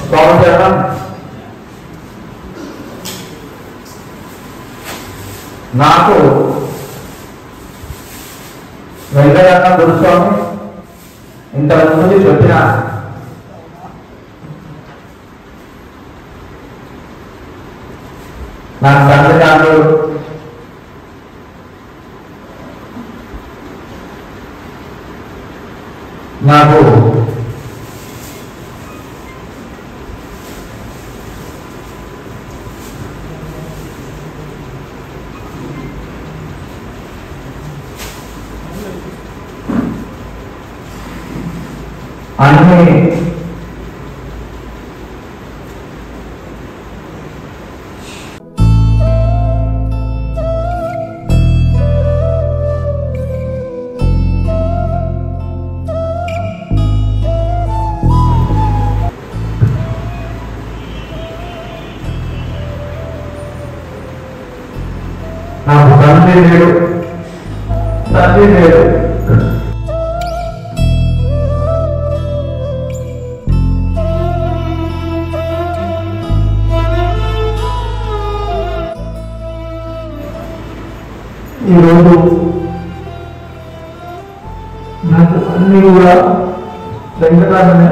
స్వామి చరణం నాకు వెంకటరత్న గురుస్వామి ఇంతకుముందు చెప్పిన నా తల్లిదండ్రులు నాకు అన్ని నాకు తండ్రి లేడు తండ్రి లేడు ఈరోజు నాకు అన్ని కూడా వెంకటాన్ని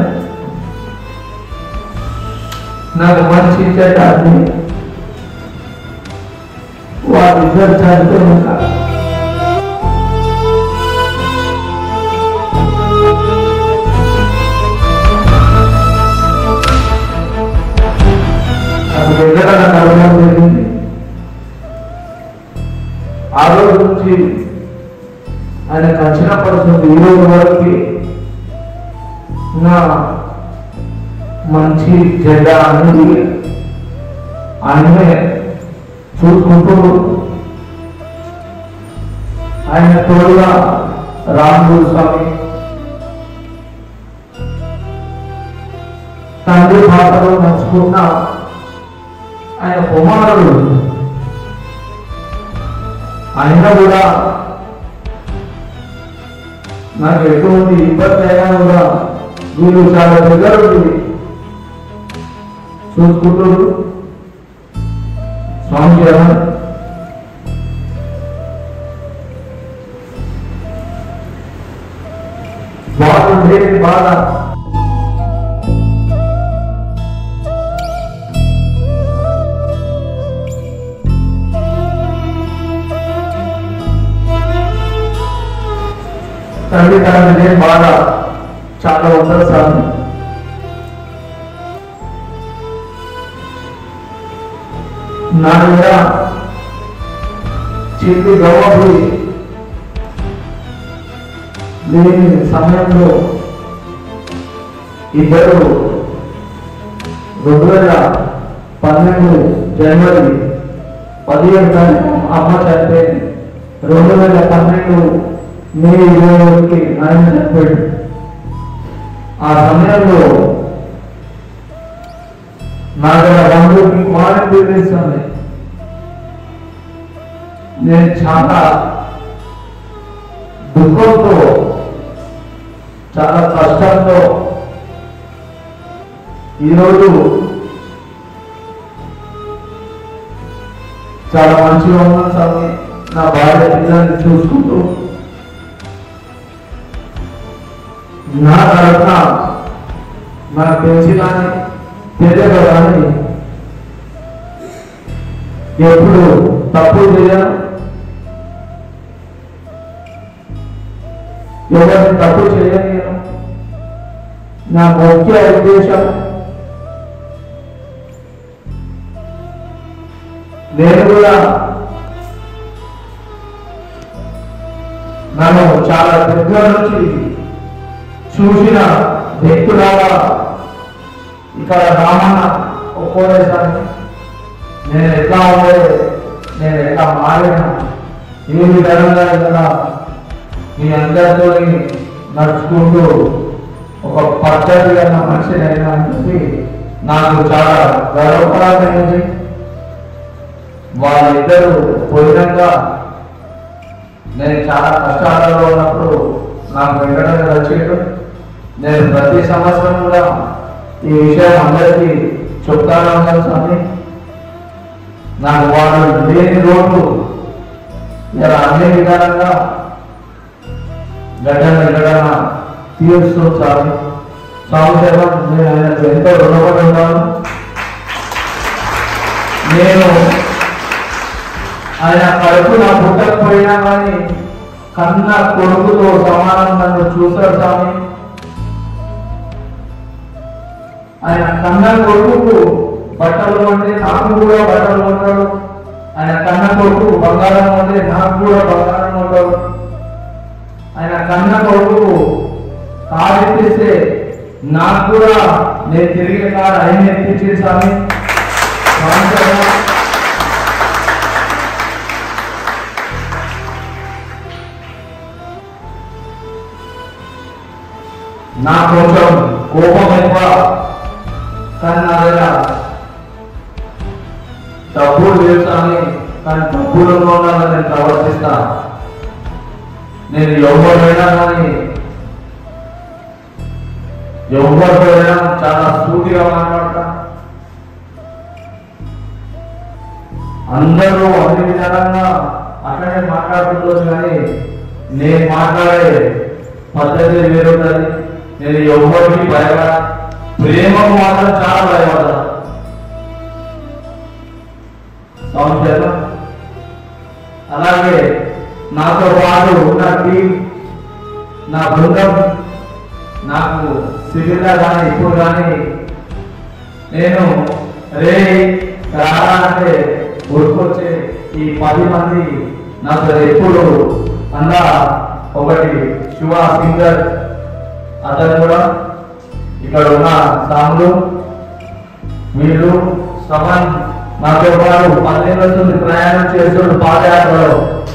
నాకు మంచి చెడ్డ అన్ని వారిద్దరు చనిపోయి ఉన్నారు నాకు వెంకటన్న కలవడం జరిగింది ఆ రోజు నుంచి ఆయన వచ్చినప్పటి నుండి ఈ రోజు వరకు నా మంచి చెడ్డ అనేది ఆయనే చూసుకుంటూ ఆయన తోడుగా రాముడు స్వామి తండ్రి పాటలో నడుచుకున్న ఆయన కుమారుడు అయినా కూడా నాకు ఎటువంటి ఇబ్బంది అయినా కూడా వీళ్ళు చాలా దగ్గర ఉండి చూసుకుంటారు స్వామి గారు బాగుండే బాధ తల్లి తనదే బాధ చాలా ఉండదు సార్ నా దగ్గర చిల్లి గవ్వలు లేని సమయంలో ఇద్దరు రెండు వేల పన్నెండు జనవరి పదిహేడు తారీఖు అమ్మ చనిపోయింది రెండు వేల పన్నెండు మే ఇరవై ఒకటికి ఆయన చనిపోయాడు ఆ సమయంలో నా దగ్గర బంధువుకి మార్నింగ్ తెలియస్తుంది నేను చాలా దుఃఖంతో చాలా కష్టంతో ఈరోజు చాలా మంచిగా ఉన్నాను స్వామి నా భార్య పిల్లల్ని చూసుకుంటూ నా తరఫున నాకు తెలిసి కానీ తెలియదు కానీ ఎప్పుడు తప్పు చేయను ఎవరిని తప్పు చేయలేను నా ముఖ్య ఉద్దేశం నేను కూడా నన్ను చాలా దగ్గర నుంచి చూసిన వ్యక్తులాగా ఇక్కడ రామన్న ఒక్కోసారి నేను ఎట్లా ఉండే నేను ఎట్లా మారినా ఏ విధంగా ఇక్కడ మీ అందరితో నడుచుకుంటూ ఒక పద్ధతి అన్న మనిషిని అయినా అని చెప్పి నాకు చాలా గర్వపడాలనేది వాళ్ళిద్దరూ పోయినాక నేను చాలా కష్టాలలో ఉన్నప్పుడు నాకు వెంకటనే వచ్చేయడం నేను ప్రతి సంవత్సరం కూడా ఈ విషయం అందరికీ చెప్తాను అన్నారు స్వామి నాకు వాళ్ళు లేని రోడ్లు ఇలా అన్ని విధాలుగా గడ్డన గడ్డన తీరుస్తూ స్వామి స్వామి సేవ నేను ఆయనకు ఎంతో రుణపడి ఉన్నాను నేను ఆయన కడుపున పుట్టకపోయినా కానీ కన్న కొడుకుతో సమానం నన్ను చూశాడు స్వామి ఆయన కన్న కొడుకు బట్టలు కొంటే నాకు కూడా బట్టలు కొంటాడు ఆయన కన్న కొడుకు బంగారం కొంటే నాకు కూడా బంగారం కొంటాడు ఆయన కన్న కొడుకు కారు ఎత్తిస్తే నాకు కూడా నేను తిరిగే కారు ఆయన ఎత్తించింది స్వామి స్వామి కదా. నా కొంచెం కోపం ఎక్కువ కానీ నా దగ్గర డబ్బులు చేస్తాను కానీ డబ్బులలో ఉండాలని నేను ప్రవర్తిస్తా నేను ఎవరైనా కానీ ఎవరితో చాలా సూటిగా మాట్లాడతా అందరూ అన్ని విధాలంగా అట్లనే మాట్లాడుతుండొచ్చు కానీ నేను మాట్లాడే పద్ధతి వేరుంటుంది నేను ఎవరికి భయపడ ప్రేమకు మాత్రం చాలా భయపడతా సంవత్సరం అలాగే నాతో పాటు నా టీం నా బృందం నాకు సివిల్గా కానీ ఇప్పుడు కానీ నేను రే రారా అంటే గుర్తుకొచ్చే ఈ పది మంది నాకు ఎప్పుడు అన్న ఒకటి శివ సింగర్ అతను కూడా ఇక్కడ ఉన్న సాములు వీళ్ళు సమన్ నాతో పాటు పన్నెండు రోజులు ప్రయాణం చేస్తున్న పాదయాత్రలో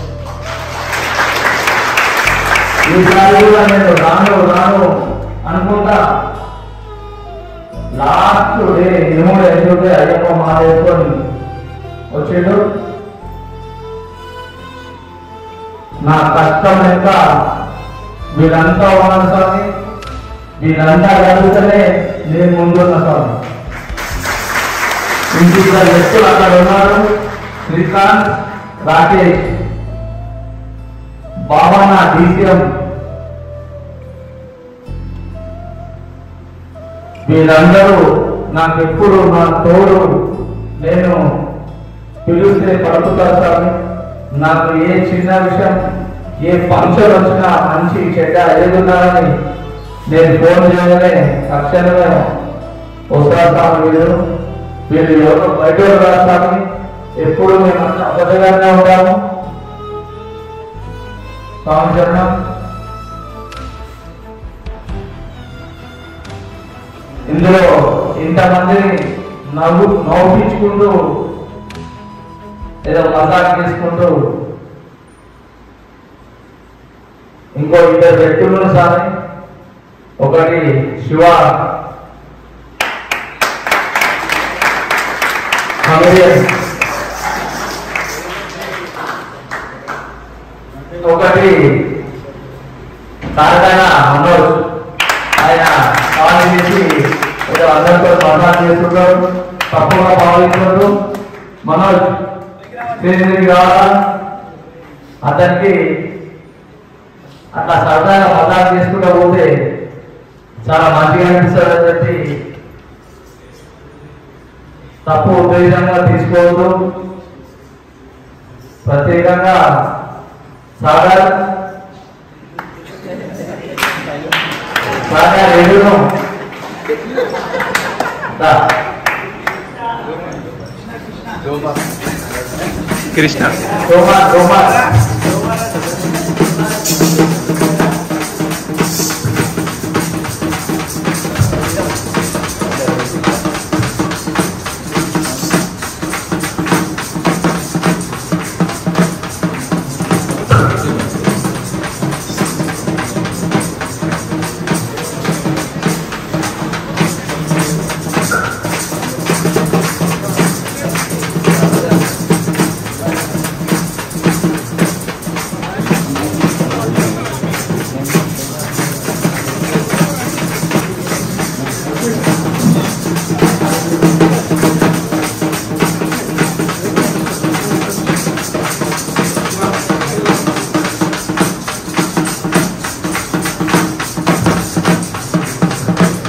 ఈసారి కూడా నేను రాను రాను అనుకుంటా లాస్ట్ డే ఇరవై ఐదు అయ్యప్ప మా వేసుకొని వచ్చిండు నా కష్టం ఎంత వీళ్ళంతా ఉన్నారు స్వామి వీళ్ళంతా కలిగితేనే నేను ముందున్న స్వామి ఇంటిద్దరు వ్యక్తులు అక్కడ ఉన్నారు శ్రీకాంత్ రాకేష్ భావన డీసీఎం వీళ్ళందరూ నాకు ఎప్పుడు నా తోడు నేను పిలిస్తే పలుకుతారు స్వామి నాకు ఏ చిన్న విషయం ఏ ఫంక్షన్ వచ్చినా మంచి చెడ్డ ఏదున్నారని నేను ఫోన్ చేయగానే తక్షణమే వస్తారు స్వామి వీళ్ళు వీళ్ళు ఎవరో బయట రాదు స్వామి ఎప్పుడు మేమంతా అబద్ధంగానే ఉంటాము స్వామి చరణం ఇందులో ఇంతమందిని నవ్వు నవ్వించుకుంటూ ఏదో మజాక్ చేసుకుంటూ ఇంకో ఇద్దరు వ్యక్తులను సార్ ఒకటి శివ కమెడియన్. ఒకటి తారకైన మనోజ్ ఆయన కాల్ చేసి ఏదో అందరితో మజాక్ చేస్తున్నాడు తప్పుగా భావిస్తున్నాడు మనోజ్ స్టేజ్ కావాలా అతనికి అట్లా సరదాగా మజాక్ చేసుకుంటూ పోతే చాలా మంచిగా అనిపిస్తుంది అని చెప్పి తప్పు ఉద్దేశంగా తీసుకోవద్దు ప్రత్యేకంగా సాగర్ సాగర్ ఎదురు దా. కృష్ణ తోమా తోమా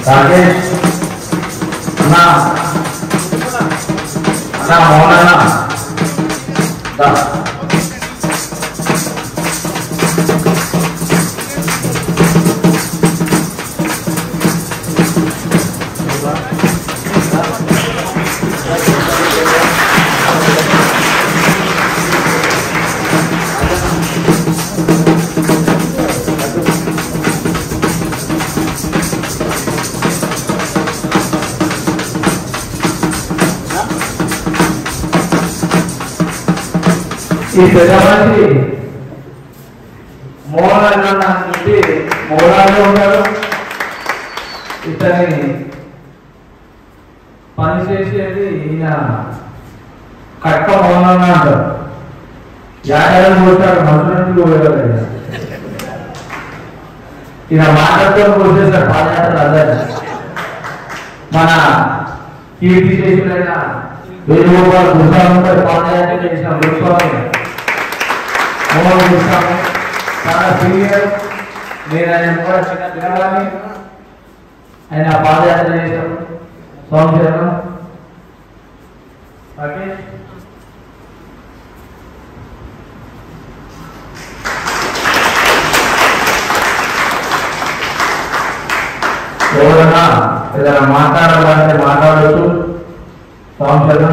రాకేష్ అన్నా అన్నా మోహన్ అన్న దా. ఈ పెద్ద మనిషి మోహన్ అన్న నాకు చెప్పి మోహన్లో ఉంటాడు ఇతని పని చేసేది ఈయన కట్ట మోహన్ అన్న అంటారు యాడని పోతాడు మనుషులకు పోయేవాడు ఈయన. ఈయన మాటలతో పోసేసాడు పాదయాత్ర అందరు మన కీర్తి చేసిన వేణుగోపాల్ గురుస్వామి పాదయాత్ర చేసిన గురుస్వామి మోహన్ గురుస్వామి చాలా సీనియర్ నేను ఆయన కూడా చిన్న పిల్లవాడిని ఆయన పాదయాత్ర చేశాను స్వామి చరణం రాకేష్ ఎవరన్నా ఏదైనా మాట్లాడాలంటే మాట్లాడవచ్చు స్వామి చరణం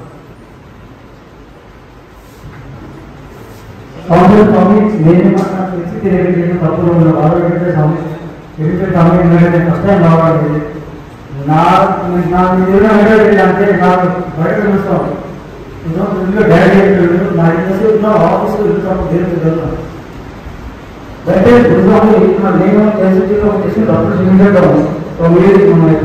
స్వామి స్వామి నేనే మాట్లాడి తెలియజేసిన తప్పులు ఉన్న బాధ పెట్టే స్వామి తెలిసే స్వామి ఎందుకంటే ఫస్ట్ టైం రావాలి నా నా ఏదైనా అంటే అంటే నాకు బయట చూస్తాం ఇందులో డైరెక్ట్ నా ఇంట్లో ఉన్న ఆఫీస్ వెళ్తాము దేవుడు వెళ్తాం అయితే గురుస్వామి నేను చేసిన చేసిన డబ్బులు చెల్లించడం తొమ్మిది మన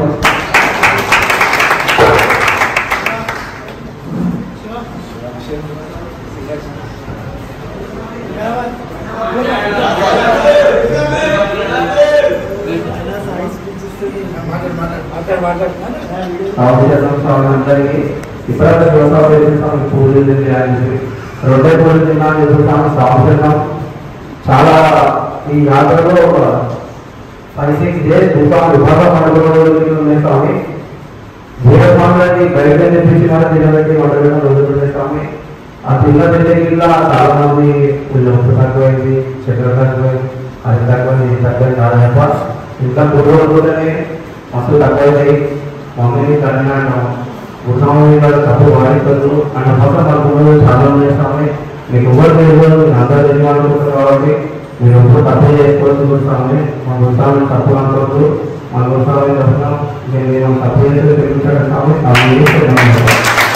అవసరం స్వామి అందరికీ ఇప్పుడైతే దోసాలు చేసేస్తాం పూజలు చేయాలి రెండే పూజలు తిన్నా చేసేస్తాం సంవత్సరం చాలా ఈ యాత్రలో ఒక ఫైవ్ సిక్స్ డేస్ దూపం విభాగ పండుగలు ఉన్నాయి స్వామి వీరస్వామి బయట తెప్పించి మన తినబెట్టి వండడం రోజులు స్వామి ఆ తిన్న తిన్న చాలా మంది ఉప్పు తక్కువైంది చక్కెర తక్కువైంది అది తక్కువైంది ఇది తక్కువైంది చాలా తప్ప ఇంకా కుటుంబంలోనే మస్తు తక్కువైంది మమ్మీని కన్నా ఉత్సవం గారు తప్పు వాడిస్తారు అన్న పక్క మన చాలా ఉన్నాయి స్వామి మీకు ఎవరు తెలియదు మీకు అందరూ తెలియాలనుకుంటారు కాబట్టి మీరు ఎప్పుడు తప్పు చేసుకోవచ్చు స్వామి మన ఉత్సవాన్ని తప్పు అనుకోవద్దు మన ఉత్సవాన్ని తప్పున నేను నేను తప్పు చేస్తే తెలుగుతాడు స్వామి స్వామి చేస్తే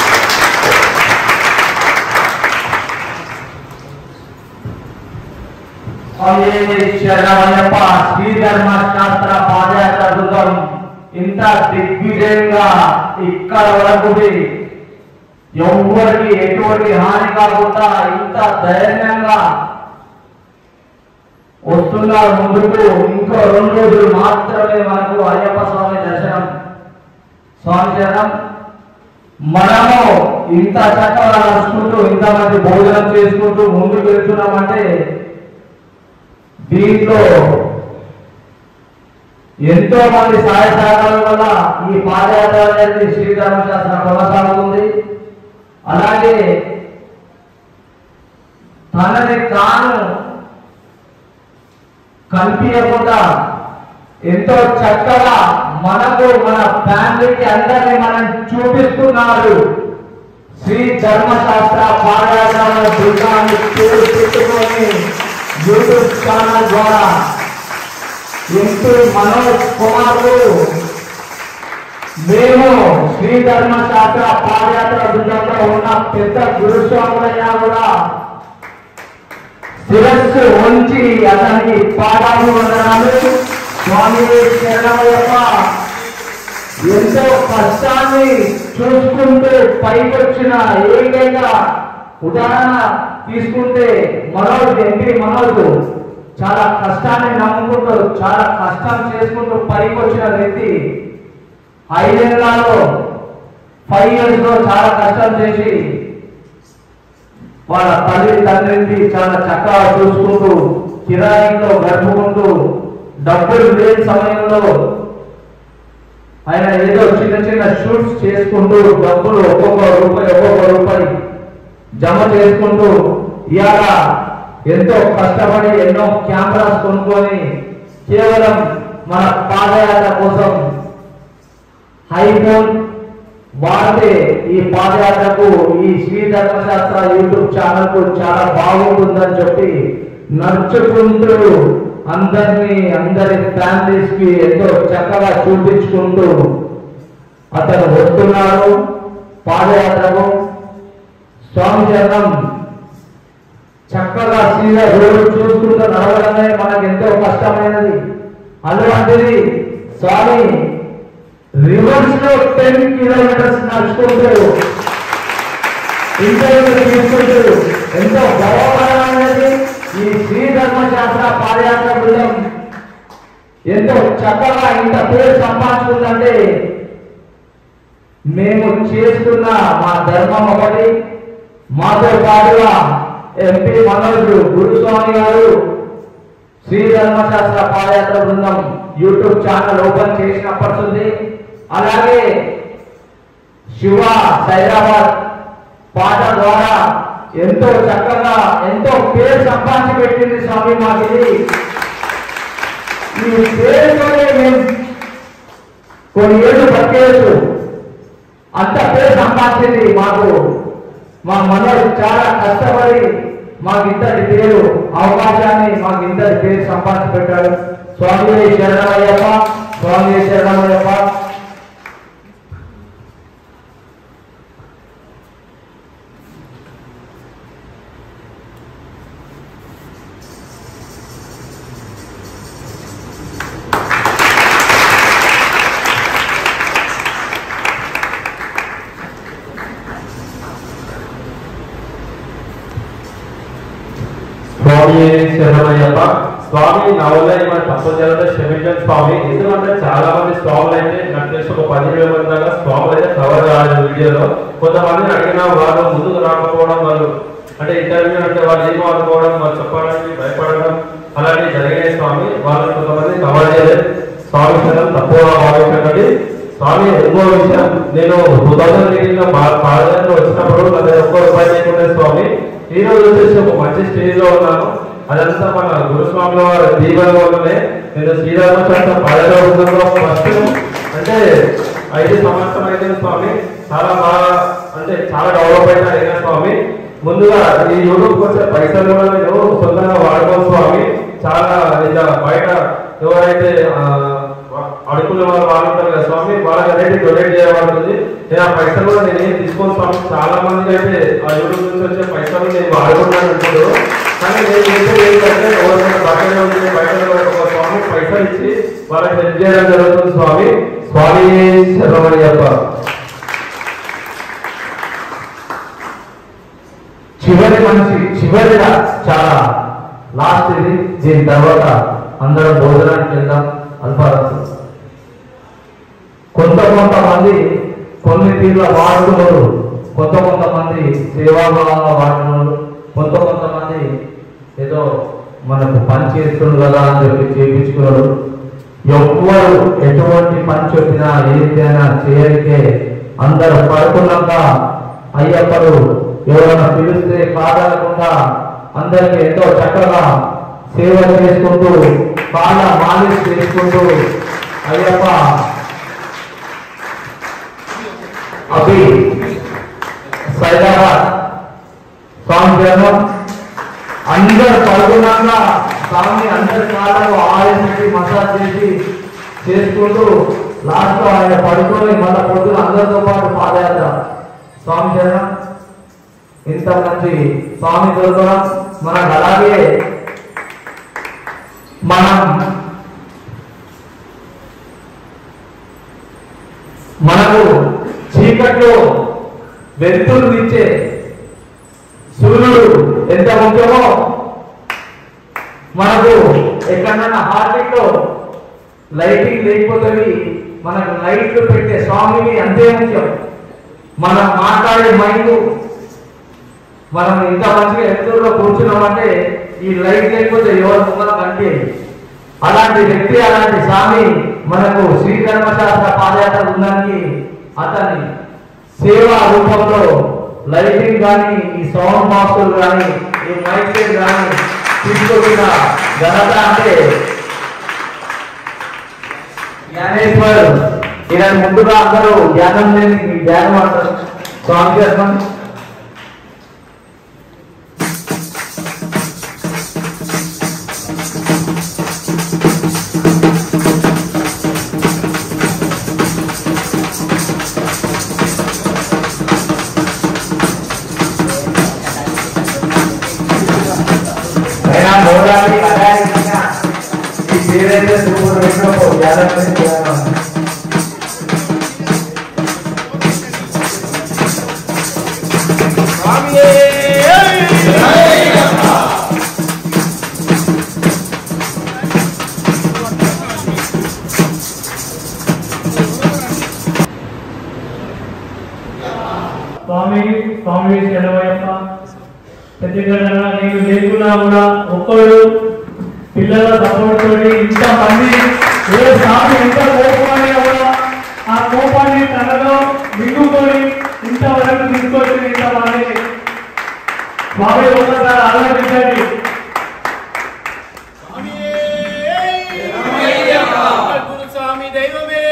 శరణమయ్యప్ప శ్రీధర్మ శాస్త్ర పాదయాత్ర బృందం ఇంత దిగ్విజయంగా ఇక్కడ వరకు ఎవరికి ఎటువంటి హాని కాకుండా ఇంత ధైర్యంగా వస్తున్నారు ముందుకు ఇంకో రెండు రోజులు మాత్రమే మనకు అయ్యప్ప స్వామి దర్శనం స్వామి చరణం మనము ఇంత చక్కగా నడుచుకుంటూ ఇంతమంది భోజనం చేసుకుంటూ ముందుకు వెళ్తున్నామంటే దీంట్లో ఎంతో మంది సహాయ సహకారాల వల్ల ఈ పాదయాత్ర అనేది శ్రీధర్మశాస్త్రం కొనసాగుతుంది అలాగే తనని తాను కనిపించకుండా ఎంతో చక్కగా మనకు మన ఫ్యామిలీకి అందరినీ మనం చూపిస్తున్నారు శ్రీ ధర్మశాస్త్ర పాఠశాల బృందాన్ని పేరు పెట్టుకొని యూట్యూబ్ ఛానల్ ద్వారా ఎంపీ మనోజ్ కుమార్ మేము శ్రీ ధర్మశాస్త్ర పాదయాత్ర బృందంలో ఉన్న పెద్ద గురుస్వాములైనా కూడా శిరస్సు ఉంచి అతనికి పాదాలు వందనాలు స్వామి శరణమయ్యప్ప ఎంతో కష్టాన్ని చూసుకుంటూ పైకొచ్చిన ఏకైక ఉదాహరణ తీసుకుంటే మనోజ్ ఎంపీ మనోజ్ చాలా కష్టాన్ని నమ్ముకుంటూ చాలా కష్టం చేసుకుంటూ పైకొచ్చిన వ్యక్తి ఐదేళ్లలో ఫైవ్ ఇయర్స్ లో చాలా కష్టం చేసి వాళ్ళ తల్లి తండ్రిని చాలా చక్కగా చూసుకుంటూ కిరాయిలో గడుపుకుంటూ డబ్బులు లేని సమయంలో ఆయన ఏదో చిన్న చిన్న షూట్స్ చేసుకుంటూ డబ్బులు ఒక్కొక్క రూపాయి ఒక్కొక్క రూపాయి జమ చేసుకుంటూ ఇవాళ ఎంతో కష్టపడి ఎన్నో కెమెరాస్ కొనుక్కొని కేవలం మన పాదయాత్ర కోసం ఐఫోన్ వాడితే ఈ పాదయాత్రకు ఈ శ్రీ ధర్మశాస్త్ర యూట్యూబ్ ఛానల్ కు చాలా బాగుంటుందని చెప్పి నడుచుకుంటూ అందరినీ అందరి ఫ్యామిలీస్ కి ఎంతో చక్కగా చూపించుకుంటూ అతను వస్తున్నాడు పాదయాత్రకు స్వామి చరణం చక్కగా సీదా రోడ్డు చూసుకుంటూ నడవడమే మనకు ఎంతో కష్టమైనది అలాంటిది స్వామి రివర్స్ లో టెన్ కిలోమీటర్స్ నడుచుకుంటూ ఇంటర్వ్యూ తీసుకుంటూ ఎంతో గౌరవకరమైనది ఈ శ్రీ ధర్మశాస్త్ర పాదయాత్ర బృందం ఎంతో చక్కగా ఇంత పేరు సంపాదించుకుందంటే మేము చేస్తున్న మా ధర్మం ఒకటి మాతో పాటుగా ఎంపీ మనోజ్ గురుస్వామి గారు శ్రీ ధర్మశాస్త్ర పాదయాత్ర బృందం యూట్యూబ్ ఛానల్ ఓపెన్ చేసినప్పటి నుండి అలాగే శివ సైదాబాద్ పాట ద్వారా ఎంతో చక్కగా ఎంతో పేరు సంపాదించి పెట్టింది స్వామి మాకు ఇది ఈ పేరుతోనే మేము కొన్ని ఏళ్ళు బతికేయచ్చు అంత పేరు సంపాదించింది మాకు మా మనోడు చాలా కష్టపడి మాకు ఇంతటి పేరు అవకాశాన్ని మాకు ఇంతటి పేరు సంపాదించి పెట్టాడు స్వామి శరణమయ్యప్ప స్వామి శరణమయ్యప్ప స్వామి శరణమయ్యప్ప స్వామి నా వల్ల ఏమైనా తప్పులు జరిగితే క్షమించండి స్వామి ఎందుకంటే చాలా మంది స్వాములు అయితే నాకు తెలిసి ఒక పదిహేడు మంది దాకా స్వాములు అయితే కవర్ కాలేదు వీడియోలో కొంతమందిని అడిగిన వాళ్ళు ముందుకు రాకపోవడం వాళ్ళు అంటే ఇంటర్వ్యూ అంటే వాళ్ళు ఏమో అనుకోవడం వాళ్ళు చెప్పడానికి భయపడడం అలాంటివి జరిగినాయి స్వామి వాళ్ళు కొంతమంది కవర్ చేయలేదు స్వామి శరణం తప్పుగా భావించకండి స్వామి ఇంకో విషయం నేను టూ థౌసండ్ ఎయిటీన్ లో పాదయాత్ర వచ్చినప్పుడు నా దగ్గర ఒక్క రూపాయి లేకుండా స్వామి ఈ రోజు వచ్చేసి ఒక మంచి స్టేజ్ లో ఉన్నాను అదంతా మన గురుస్వామి వారి దీవెన వల్లనే నేను శ్రీరామచంద్ర పాదయాత్రలో ఫస్ట్ అంటే ఐదు సంవత్సరం అయితే స్వామి చాలా బాగా అంటే చాలా డెవలప్ అయితే అయినా స్వామి ముందుగా ఈ యూట్యూబ్ వచ్చే పైసలు కూడా నేను సొంతంగా వాడుకోను స్వామి చాలా ఇలా బయట ఎవరైతే ఆ, అడుగుల వాళ్ళు వాళ్ళు ఉంటారు కదా స్వామి వాళ్ళకి అనేది డొనేట్ చేయబడుతుంది నేను ఆ పైసలు కూడా నేను ఏం తీసుకోను స్వామి చాలా మందికి అయితే ఆ యూట్యూబ్ నుంచి వచ్చే పైసలు నేను వాడుకుంటాను అంటారు కానీ నేను చేసేది ఏంటంటే ఎవరికైనా బయట ఉంటే బయట ఒక స్వామి పైసలు ఇచ్చి వాళ్ళకి హెల్ప్ చేయడం జరుగుతుంది స్వామి స్వామి శరణమయ్యప్ప చివరి మనిషి చివరిగా చాలా లాస్ట్ ఇది దీని తర్వాత అందరం భోజనానికి వెళ్దాం అల్పారసు కొంత కొంతమంది కొన్ని తీర్ల వాడుతున్నారు కొంత కొంతమంది సేవాభావంగా వాడుతున్నారు కొంత కొంతమంది ఏదో మనకు పని చేస్తున్నారు కదా అని చెప్పి చేయించుకున్నారు ఎవ్వరు ఎటువంటి పని చెప్పినా ఏదైనా చేయరికే అందరూ పడుకున్నాక అయ్యప్పలు ఎవరైనా పిలిస్తే కాదనకుండా అందరికి ఎంతో చక్కగా సేవ చేసుకుంటూ బాల మాలిష్ చేసుకుంటూ అయ్యప్ప అభి సైదాబాద్ స్వామి జన్మం అందరు పడుకున్నాక స్వామి అందరి కాళ్ళకు ఆయిల్ పెట్టి మసాజ్ చేసి చేసుకుంటూ లాస్ట్ లో ఆయన పడుకొని మళ్ళా పొద్దున అందరితో పాటు పాదయాత్ర స్వామి జన్మం ఇంత మంచి స్వామి దొరకడం మనకు అలాగే మనం మనకు చీకట్లో వెలుతురు ఇచ్చే సూర్యుడు ఎంత ముఖ్యమో మనకు ఎక్కడన్నా హార్టిక్ లో లైటింగ్ లేకపోతే మనకు లైట్లు పెట్టే స్వామిని అంతే ముఖ్యం మనం మాట్లాడే మైండ్ మనం ఇంత మంచిగా ఎదురులో కూర్చున్నామంటే ఈ లైట్ లేకపోతే ఎవరు ముందర కనిపించదు అలాంటి వ్యక్తి అలాంటి స్వామి మనకు శ్రీ ధర్మశాస్త్ర పాదయాత్ర ఉందని అతని సేవా రూపంలో లైటింగ్ కానీ ఈ సౌండ్ బాక్సులు కానీ ఈ మైక్ సెట్ కానీ తీసుకొచ్చిన ఘనత అంటే జ్ఞానేశ్వర్ ఈయన ముందుగా అందరూ ధ్యానం లేని ఈ ధ్యానం అంటారు స్వామి చెప్పండి అయినా మోదాన్ని అడారి ఈ పేరైతే సూపర్ పెట్టినప్పుడు ధ్యానం లేని ధ్యానం స్వామి స్వామి శరణమయ్యప్ప ప్రతిఘటన నేను లేకున్నా కూడా ఒక్కడు పిల్లల సపోర్ట్ తోటి ఇంత మంది ఏ స్వామి ఎంత కోపమైనా కూడా ఆ కోపాన్ని తనలో మింగుకొని ఇంతవరకు తీసుకొచ్చి ఇంతమంది స్వామి ఒకసారి ఆలోచించండి గురుస్వామి దైవమే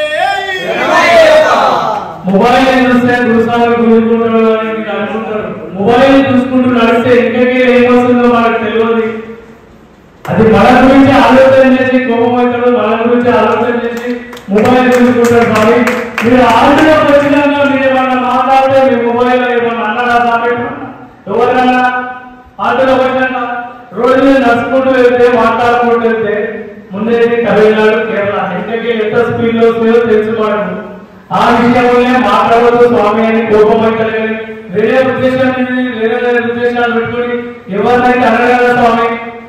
మొబైల్ చూస్తే గురుస్వామి గురుకుంటాడు అని మీరు అనుకుంటారు మొబైల్ చూసుకుంటూ నడిస్తే ఇంకకి ఏమొస్తుందో మనకు తెలియదు అది మన గురించి ఆలోచన చేసి కోపం అవుతాడు మన గురించి ఆలోచన చేసి మొబైల్ చూసుకుంటాడు స్వామి మీరు ఆడిలో వచ్చినాక మీరు ఏమన్నా మాట్లాడితే మీ మొబైల్ ఏమన్నా అన్నారా స్వామి ఎవరన్నా ఆటోలో వచ్చినాక రోడ్డు మీద నడుచుకుంటూ వెళ్తే మాట్లాడుకుంటూ వెళ్తే ముందే తమిళనాడు కేరళ ఇంకకి ఎంత స్పీడ్ లో వస్తుందో తెలుసుకోవడం ఆ విషయంలోనే మాట్లాడవద్దు స్వామి అని కోపం అవుతారు కానీ వేరే ఉద్దేశం ఏంటి? వేరే వేరే ఉద్దేశాలు పెట్టుకొని ఎవరినైతే అనగలరా స్వామి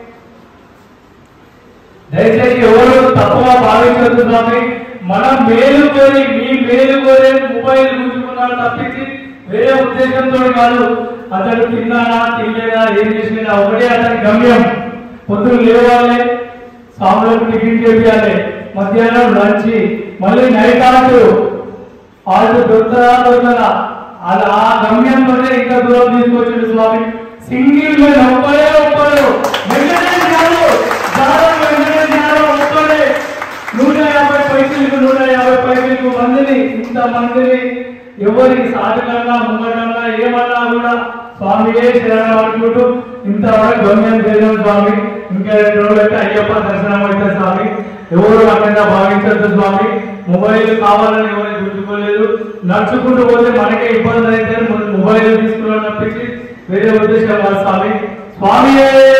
దయచేసి ఎవరు తప్పుగా భావించద్దు స్వామి మనం మేలు కోరి మీ మేలు కోరే మొబైల్ గుంజుకున్నాడు తప్పించి వేరే ఉద్దేశంతో కాదు అతడు తిన్నాడా తినలేదా ఏం చేసినా ఒకటే అతని గమ్యం పొద్దున లేవాలి స్వాములకు టిఫిన్ చేయాలి మధ్యాహ్నం లంచ్ మళ్ళీ నైట్ ఆల్ట్ ఆల్ట్ దొరుకుతుందా దొరకదా అలా ఆ గమ్యంతోనే ఇంకా దూరం తీసుకొచ్చిండు స్వామి సింగిల్ మీద ఒక్కడే ఒక్కడు వెంకటేష్ గారు దాదాపు వెంకటేష్ గారు ఒక్కడే నూట యాభై పైసలకు నూట యాభై పైసలకు మందిని ఇంత మందిని ఎవరికి సాధకంగా ముంగటంగా ఏమన్నా కూడా స్వామియే శరణం అనుకుంటూ ఇంతవరకు గమ్యం చేసాం స్వామి ఇంకా రెండు రోజులైతే అయ్యప్ప దర్శనం అయితే స్వామి ఎవరు అక్కడ భావించద్దు స్వామి మొబైల్ కావాలని ఎవరు గుర్తుకోలేదు నడుచుకుంటూ పోతే మనకే ఇబ్బంది అయితే మొబైల్ తీసుకున్నాం తప్పించి వేరే ఉద్దేశం కాదు స్వామి స్వామి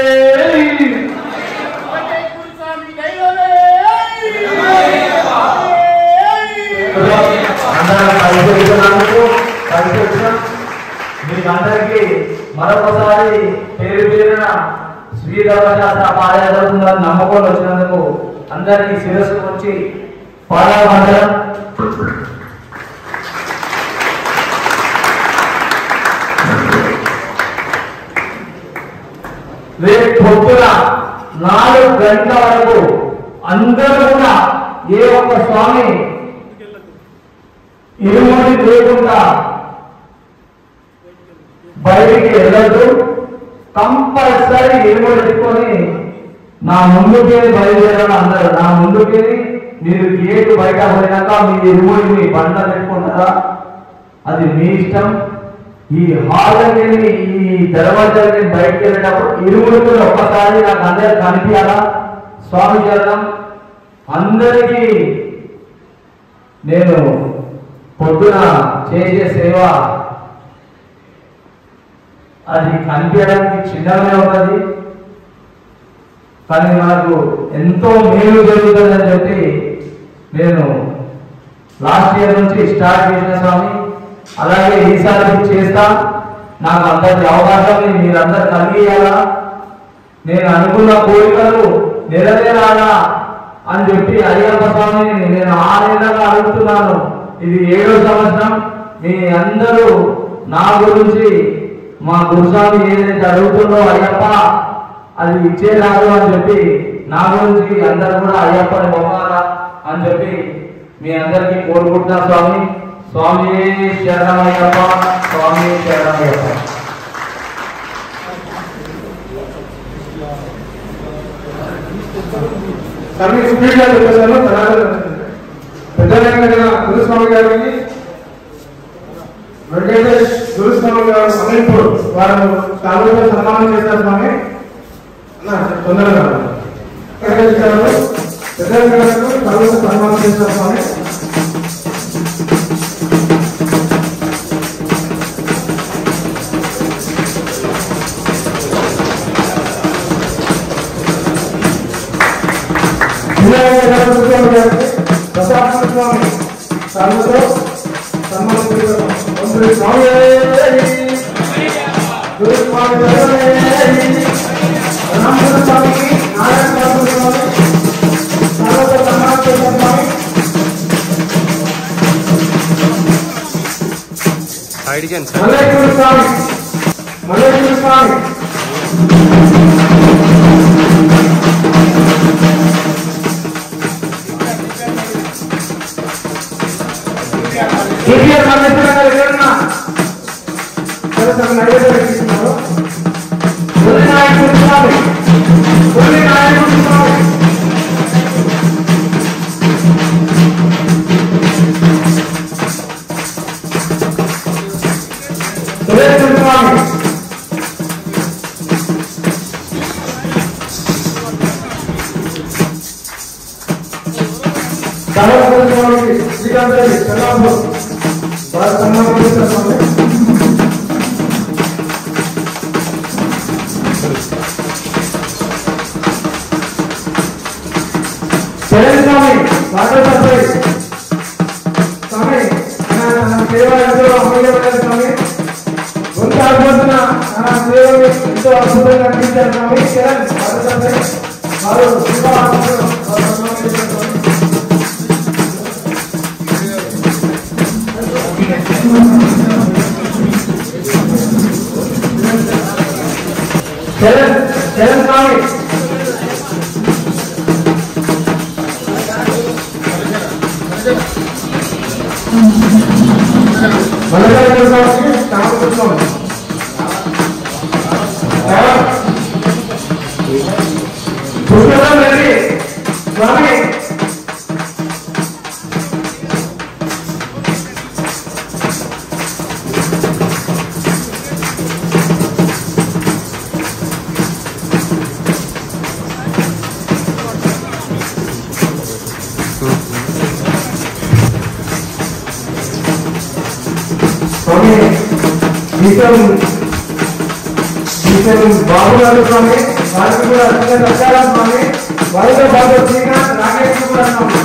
గురుస్వామి దైవమే అందరూ కలిసి వచ్చినందుకు కలిసి వచ్చిన మీకందరికీ మరొకసారి పేరు పేరున శ్రీ ధర్మశాస్త్ర పాదయాత్ర ఉందని నమ్మకం వచ్చినందుకు అందరికీ శిరస్సు వచ్చి పాదాభండలం రేపు పొద్దున నాలుగు గంటల వరకు అందరూ కూడా ఏ ఒక్క స్వామి ఇరుముడి లేకుండా బయటికి వెళ్ళద్దు కంపల్సరీ ఇరుముడి ఎత్తుకొని నా ముందుకే బయలుదేరాలి అందరూ నా ముందుకే మీరు గేటు బయట పోయినాక మీ ఇరుముడి మీ బండ పెట్టుకుంటారా అది మీ ఇష్టం ఈ హాల్కి ఈ దర్వాజాకి బయటకు వెళ్ళేటప్పుడు ఇరుముడితో ఒక్కసారి నాకు అందరు కనిపించాలా స్వామి చరణం అందరికీ నేను పొద్దున చేసే సేవ అది కనిపించడానికి చిన్నగానే ఉంటుంది కానీ మనకు ఎంతో మేలు జరుగుతుందని చెప్పి నేను లాస్ట్ ఇయర్ నుంచి స్టార్ట్ చేసిన స్వామి అలాగే ఈసారి చేస్తా నాకు అందరి అవకాశాన్ని మీరందరూ కలిగియాలా నేను అనుకున్న కోరికలు నెరవేరాలా అని చెప్పి అయ్యప్ప స్వామిని నేను ఆనందంగా అడుగుతున్నాను ఇది ఏడో సంవత్సరం మీ అందరూ నా గురించి మా గురుస్వామి ఏదైతే అడుగుతుందో అయ్యప్ప అది ఇచ్చేరాదు అని చెప్పి నా గురించి అందరూ కూడా అయ్యప్పని మొక్కాలా అని చెప్పి మీ అందరికీ కోరుకుంటున్నా స్వామి స్వామి శరణమయ్యప్ప స్వామి శరణమయ్యప్ప సర్వీస్ స్పీడ్ గా చెప్పేశాను తర్వాత పెద్దలైన గురుస్వామి గారికి వెంకటేష్ గురుస్వామి గారు అమీన్పూర్ వారు కాలువలో సన్మానం చేశారు స్వామి అన్న, తొందరగా రా. వెంకటేష్ గారు పెద్దలైన గారు కాలువలో సన్మానం చేశారు స్వామి వినాయక గురుస్వామి గారికి ప్రసాద్ స్వామి కాలువలో సన్మానం చేశారు ఓం శ్రీ స్వామి గురుస్వామి రామచంద్ర స్వామికి నారాయణ స్వామి కాలువలో సన్మానం చేశారు స్వామి మల్లేశ్వర స్వామి మల్లేశ్వర స్వామి కేసీఆర్ మల్లేశ్వర గారు ఎక్కడున్నా సరే సార్ నైవేద్యం పెట్టిస్తున్నారు తొలి నాయకుడు స్వామి తొలి నాయకుడు స్వామి సురేశ్వర స్వామి దాదాపు స్వామికి శ్రీకాంత్ రెడ్డి చల్లాపూర్ వారు సన్మానం చేస్తారు స్వామి జగన్ స్వామి వాటర్ సప్లై స్వామి నా నా సేవ ఎంతో అమూల్యమైన స్వామి గొంతు ఆడిపోతున్న నా సేవ ఎంతో అద్భుతంగా అనిపించారు స్వామి జగన్ వాటర్ సప్లై వారు శివ ఆత్మలో వారు సన్మానం చేశారు స్వామి జగన్ జగన్ స్వామి మల్లగారి స్వామి కామకృష్ణ స్వామి పుష్పరాం రెడ్డి స్వామి స్వామి గీతం గీతం బాబు గారు స్వామి వారికి కూడా అత్యంత నమస్కారం స్వామి వారితో పాటు శ్రీకాంత్ రాకేష్ కూడా స్వామి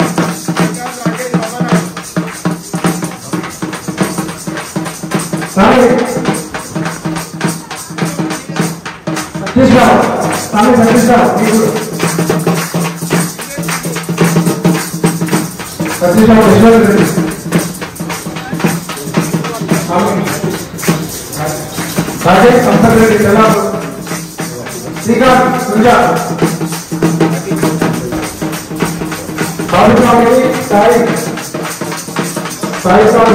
స్వామి సతీష్ రావు స్వామి సతీష్ రావు మీకు సతీష్ రావు విశ్వనాథ్ రెడ్డి రాజేష్ సంపత్ రెడ్డి తెల్లాపు శ్రీకాంత్ సుజా బాబు స్వామి సాయి సాయి స్వామి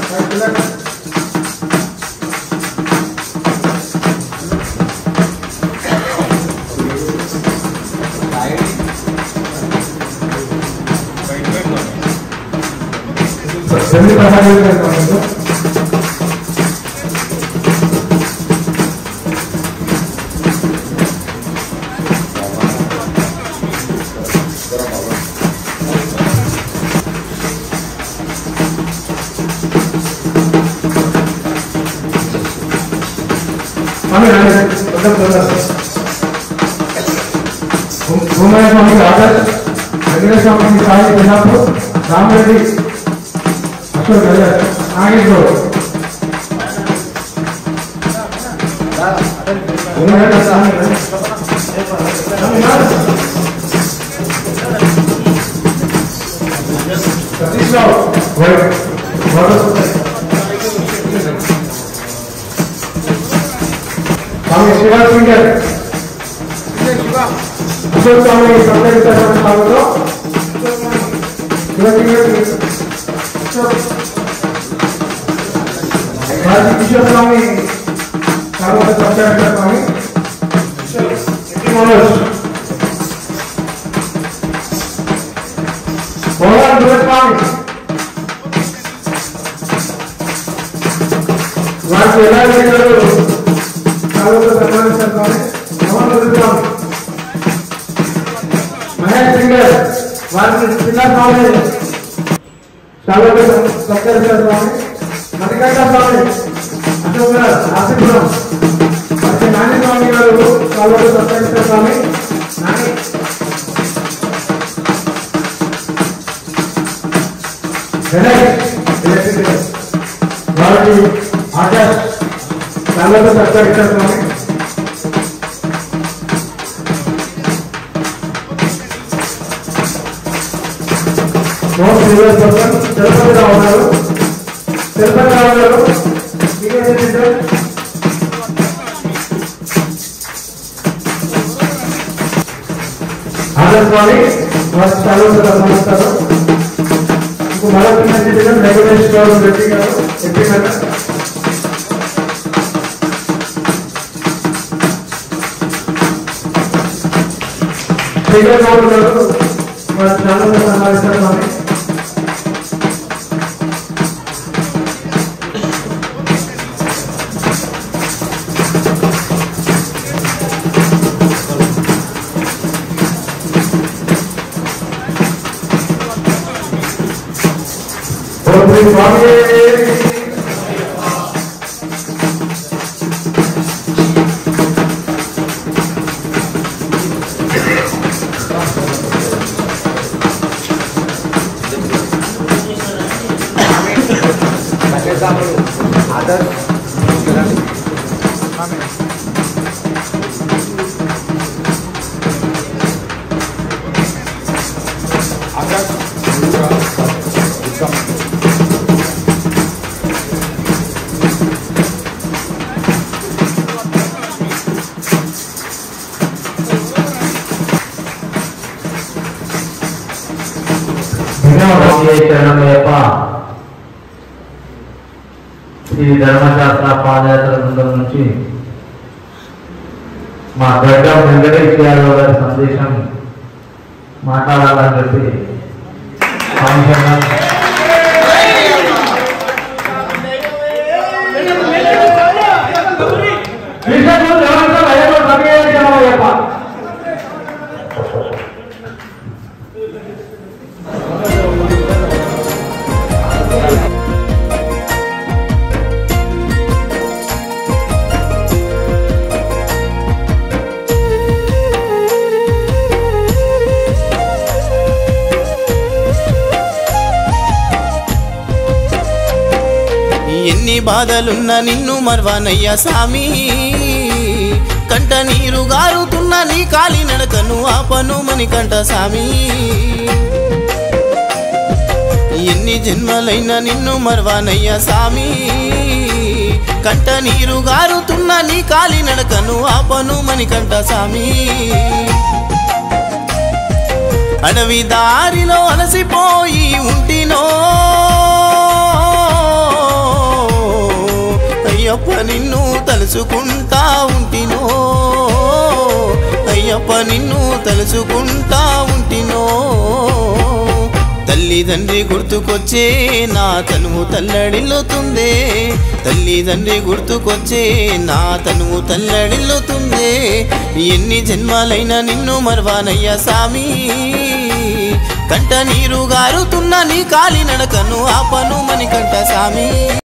సెమీ ప్రసాద్ రెడ్డి గారు స్వామి. స్వామి రండి. వద్దాం, వద్దాం. భూ- భూమయ్య స్వామికి ఆర్డర్ వెంకటేశ్వర స్వామికి సాయి పెన్నాపు రామరెడ్డి అశోక్ నగర్ నాగేశ్వరు భూమయ్య స్వామి రండి. స్వామి రండి. సతీష్ రావు వైట్ వాటర్ స్వామి శ్రీరాజ్ సింగ్ గారు అశోక్ స్వామి సంతరించారు స్వామిలో వారికి కిషోర్ స్వామి తర్వాత సత్యానంద స్వామి ఎట్టి మనోజ్ మోహన్ దురస్వామి వారికి ఎలా వెళ్ళారు తర్వాత సత్యానంద స్వామి మోహన్ దురస్వామి మహేష్ సింగర్ వారికి చిన్న స్వామి చాలా సత్యానంద స్వామి మణికంఠ స్వామి అశోక్ గారు ఆశీర్వాదం ಮತ್ತೆ ನಾನಿ ಸ್ವಾಮಿ గారు కాలువ సత్యానంద స్వామి నాని గణేష్ ఎలక్ట్రికల్ వారికి ఆకాష్ కాలువ సత్యానంద స్వామి మోహన్ శ్రీనివాస్ పర్సన్ తిరుపతి రావు గారు తిరుపతి రావు గారు మీరే సార్ ఆనందస్వామి వారి స్థానంలో గమనిస్తారు ఇంకో మరొక మెసేజ్ వెంకటేష్ గౌరవ రెడ్డి గారు ఎంపీ గారు శ్రీధర్ బాబు గారు వారి స్థానంలో సమావేశాలు స్వామి ఓం శ్రీ స్వామి చరణమయ్యప్ప శ్రీ ధర్మశాస్త్ర పాదయాత్ర బృందం నుంచి మా గడ్డ వెంకటేష్ యాదవ్ గారి సందేశం మాట్లాడాలని చెప్పి ఫంక్షన్ విష్ణు దేవంతో అయ్యప్ప సమయప్ప ఎన్ని బాధలున్న నిన్ను మర్వానయ్యా సామి కంట నీరు గారుతున్న నీ కాలి నడకను ఆపను మణికంఠ సామి ఎన్ని జన్మలైన నిన్ను మర్వానయ్యా సామి కంట నీరు గారుతున్న నీ కాలి నడకను ఆపను మణికంఠ సామి అడవి దారిలో అలసిపోయి ఉంటినో అయ్యప్ప నిన్ను తలుచుకుంటా ఉంటినో అయ్యప్ప నిన్ను తలుచుకుంటా ఉంటినో తల్లిదండ్రి గుర్తుకొచ్చే నా తనువు తల్లడిల్లుతుందే తల్లిదండ్రి గుర్తుకొచ్చే నా తనువు తల్లడిల్లుతుందే ఎన్ని జన్మాలైనా నిన్ను మర్వానయ్యా సామి కంట నీరు గారుతున్న నీ కాలి నడకను ఆపను మణికంఠ సామి